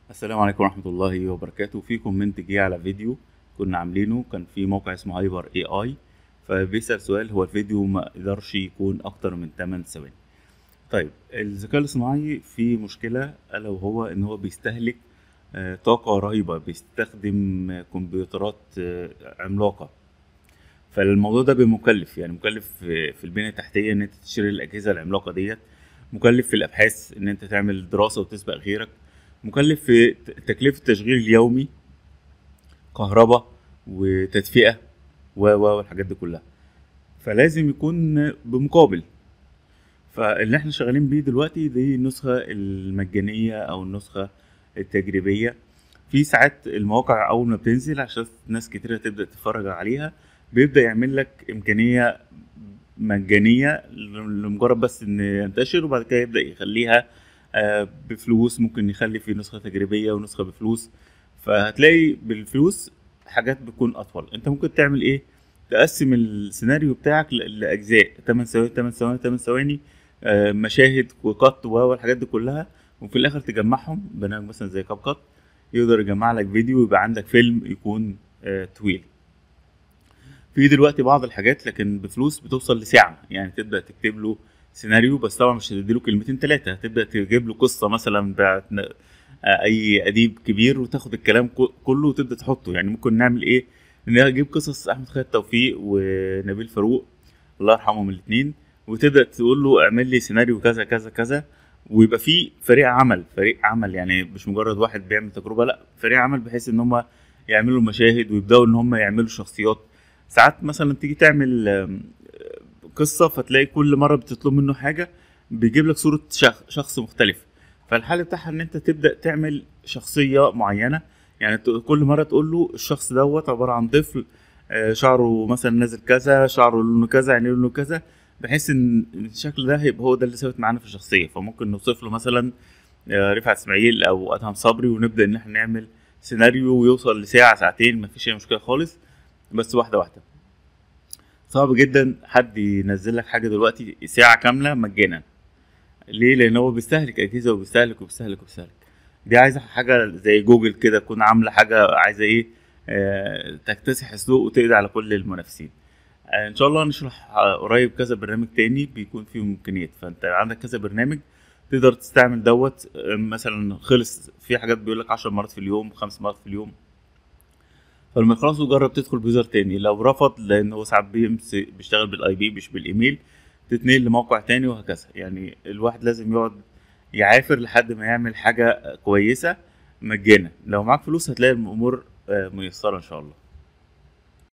السلام عليكم ورحمة الله وبركاته في كومنت جه على فيديو كنا عاملينه كان في موقع اسمه هايبر اي اي فبيسأل سؤال هو الفيديو ما يقدرش يكون اكتر من 8 ثواني طيب الذكاء الاصطناعي فيه مشكلة الا وهو ان هو بيستهلك آه، طاقة رهيبة بيستخدم آه، كمبيوترات آه، عملاقة فالموضوع ده بمكلف يعني مكلف في في البنية التحتية ان انت تشتري الاجهزة العملاقة ديت مكلف في الابحاث ان انت تعمل دراسة وتسبق غيرك مكلف في ت- تكلفة التشغيل اليومي كهرباء وتدفئة و و والحاجات دي كلها فلازم يكون بمقابل فاللي احنا شغالين بيه دلوقتي دي النسخة المجانية او النسخة التجريبية في ساعات المواقع اول ما بتنزل عشان ناس كتيرة تبدأ تتفرج عليها بيبدأ يعمل لك امكانية مجانية لمجرد بس ان ينتشر وبعد كده يبدأ يخليها آه، بفلوس ممكن يخلي في نسخة تجريبية ونسخة بفلوس فهتلاقي بالفلوس حاجات بتكون أطول أنت ممكن تعمل إيه؟ تقسم السيناريو بتاعك ل- لأجزاء 8 ثواني 8 ثواني 8 ثواني آه، مشاهد وقط و والحاجات دي كلها وفي الآخر تجمعهم برنامج مثلا زي كاب كات يقدر يجمع لك فيديو ويبقى عندك فيلم يكون آه، طويل في دلوقتي بعض الحاجات لكن بفلوس بتوصل لساعة يعني تبدأ تكتب له سيناريو بس طبعا مش هتديله كلمتين ثلاثة هتبدأ تجيب له قصة مثلا بتاعت ن- آه، أي أديب كبير وتاخد الكلام كو- كله وتبدأ تحطه يعني ممكن نعمل إيه؟ نجيب قصص أحمد خالد توفيق ونبيل فاروق الله يرحمهم الاتنين وتبدأ تقول له اعمل لي سيناريو كذا كذا كذا ويبقى في فريق عمل فريق عمل يعني مش مجرد واحد بيعمل تجربة لا فريق عمل بحيث ان هم يعملوا مشاهد ويبدأوا ان هم يعملوا شخصيات ساعات مثلا تيجي تعمل آم، قصة فتلاقي كل مرة بتطلب منه حاجة بيجيب لك صورة شخ- شخص مختلف فالحل بتاعها ان انت تبدأ تعمل شخصية معينة يعني ت- كل مرة تقول له الشخص دوت عبارة عن طفل آه، شعره مثلا نازل كذا شعره لونه كذا عينيه لونه كذا بحيث ان الشكل ده هيبقى هو ده اللي ثابت معانا في الشخصية فممكن نوصف له مثلا آه، رفعت اسماعيل او ادهم صبري ونبدأ ان احنا نعمل سيناريو ويوصل لساعة ساعتين مفيش اي مشكلة خالص بس واحدة واحدة صعب جدا حد ينزل لك حاجه دلوقتي ساعه كامله مجانا ليه لان هو بيستهلك اجهزه وبيستهلك وبيستهلك وبيستهلك دي عايزه حاجه زي جوجل كده تكون عامله حاجه عايزه ايه آه تكتسح السوق وتقضي على كل المنافسين آه ان شاء الله نشرح آه، قريب كذا برنامج تاني بيكون فيه امكانيات فانت عندك كذا برنامج تقدر تستعمل دوت آه، مثلا خلص في حاجات بيقول لك 10 مرات في اليوم خمس مرات في اليوم فلما يخلصوا جرب تدخل بيوزر تاني لو رفض لان هو ساعات بيمسك بيشتغل بالاي بي مش بالايميل تتنقل لموقع تاني وهكذا يعني الواحد لازم يقعد يعافر لحد ما يعمل حاجة كويسة مجانا لو معاك فلوس هتلاقي الامور آه، ميسرة ان شاء الله